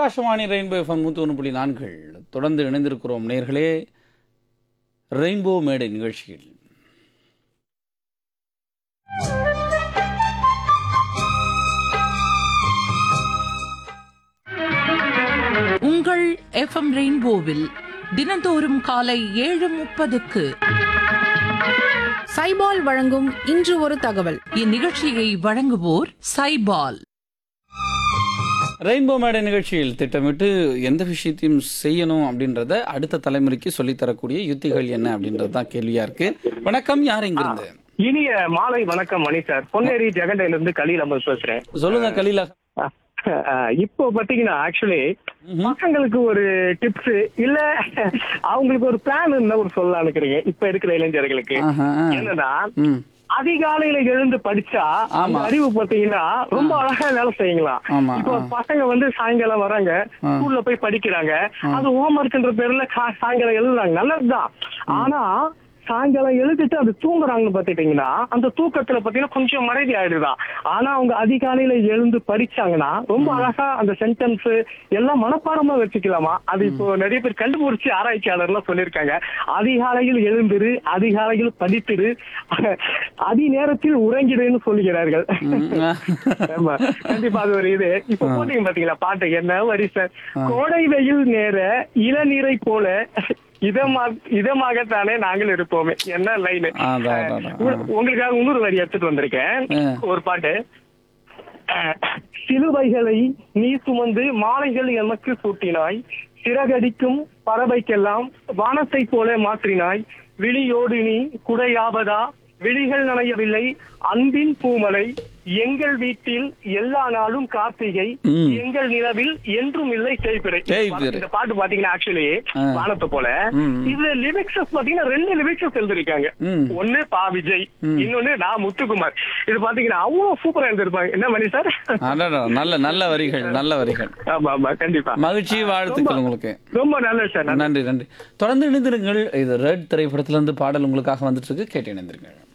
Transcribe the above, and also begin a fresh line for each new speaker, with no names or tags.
Akashvani rainbow FM நூற்றி ஒன்று புள்ளி நான்கள் தொடர்ந்து இணைந்திருக்கிறோம் நேர்களே ரெயின்போ மேடை நிகழ்ச்சியில்
உங்கள் எஃப்எம் ரெயின்போவில் தினந்தோறும் காலை ஏழு முப்பதுக்கு
சைபால் வழங்கும் இன்று ஒரு தகவல்
இந்நிகழ்ச்சியை வழங்குவோர் சைபால்
ரெயின்போ மேடை நிகழ்ச்சியில் திட்டமிட்டு எந்த விஷயத்தையும் செய்யணும் அப்படின்றத அடுத்த தலைமுறைக்கு சொல்லித்தரக்கூடிய யுத்திகள் என்ன அப்படின்றது தான் கேள்வியா இருக்கு வணக்கம் யார் இங்கிருந்து
இனிய மாலை வணக்கம் மணி சார் பொன்னேரி ஜெகண்டையில இருந்து கலீல் அமர் பேசுறேன்
சொல்லுங்க கலீலா
அஹ், இப்போ பாத்தீங்கன்னா ஆக்சுவலி பசங்களுக்கு ஒரு டிப்ஸ் இல்ல அவங்களுக்கு ஒரு பிளான் இருந்தா ஒரு சொல்லலாம்னு இருக்கிறீங்க இப்ப இருக்கிற இளைஞர்களுக்கு
ஆஹா.
என்னன்னா
ம்
அதிகாலையில எழுந்து படிச்சா அந்த
ஆமா.
அறிவு பாத்தீங்கன்னா ரொம்ப அழகா வேலை செய்யலாம்
ஆமா,
இப்போ
ஆ.
பசங்க வந்து சாயங்காலம் வராங்க ஸ்கூல்ல போய் படிக்கிறாங்க அது ஹோம் ஒர்க்ன்ற பேர்ல கா- சாயங்காலம் எழுதுறாங்க நல்லதுதான் ஆனா சாயங்காலம் எழுதிட்டு அது தூங்குறாங்கன்னு பாத்துட்டீங்கன்னா அந்த தூக்கத்துல பாத்தீங்கன்னா கொஞ்சம் மறைதி ஆயிடுதான் ஆனா அவங்க அதிகாலையில எழுந்து படிச்சாங்கன்னா ரொம்ப அழகா அந்த சென்டென்ஸ் எல்லாம் மனப்பாடமா வச்சுக்கலாமா அது இப்போ நிறைய பேர் கண்டுபிடிச்சு ஆராய்ச்சியாளர்லாம் சொல்லியிருக்காங்க அதிகாலையில் எழுந்திரு அதிகாலையில் படித்திரு அதி நேரத்தில் உறங்கிடுன்னு சொல்லுகிறார்கள் ஆமா கண்டிப்பா அது ஒரு இது இப்ப போட்டீங்க பாத்தீங்களா பாட்டு என்ன வரி சார் கோடை வெயில் நேர இளநீரை போல இதமா இதமாகத்தானே நாங்கள் இருப்போமே என்ன லைன்
அதான், அதான், அதான்.
உங்களுக்காக இன்னொரு வரி எடுத்துட்டு வந்திருக்கேன்
ஆ.
ஒரு பாட்டு அஹ், சிலுவைகளை நீ சுமந்து மாலைகள் எமக்கு சூட்டினாய் சிறகடிக்கும் பறவைக்கெல்லாம் வானத்தை போல மாற்றினாய் விழியோடு நீ குடையாவதா விழிகள் நனையவில்லை அன்பின் பூமலை எங்கள் வீட்டில் எல்லா நாளும் கார்த்திகை
ம்.
எங்கள் நிலவில் என்றும் இல்லை தேய்பிறை
தேய்பிறை.
இந்த பாட்டு பாத்தீங்கன்னா ஆக்சுவலி
ஆ.
வானத்தை போல
ம்.
இதுல லிரிக்ஸ் பாத்தீங்கன்னா ரெண்டு லிரிக்ஸ் எழுதிருக்காங்க
ம்.
ஒண்ணு பா விஜய் இன்னொன்னு நான் முத்துக்குமார் இது பாத்தீங்கன்னா அவ்வளவு சூப்பரா எழுதிருப்பாங்க என்ன மணி சார்
அடடா, நல்ல நல்ல வரிகள் நல்ல வரிகள்
ஆமா ஆமா கண்டிப்பா
மகிழ்ச்சி வாழ்த்துக்கள் உங்களுக்கு
ரொம்ப நல்லது சார்
நன்றி நன்றி தொடர்ந்து இணைந்திருங்கள் இது ரெட் திரைப்படத்திலிருந்து பாடல் உங்களுக்காக வந்துட்டு இருக்கு கேட்டு இணைந்திருங்கள்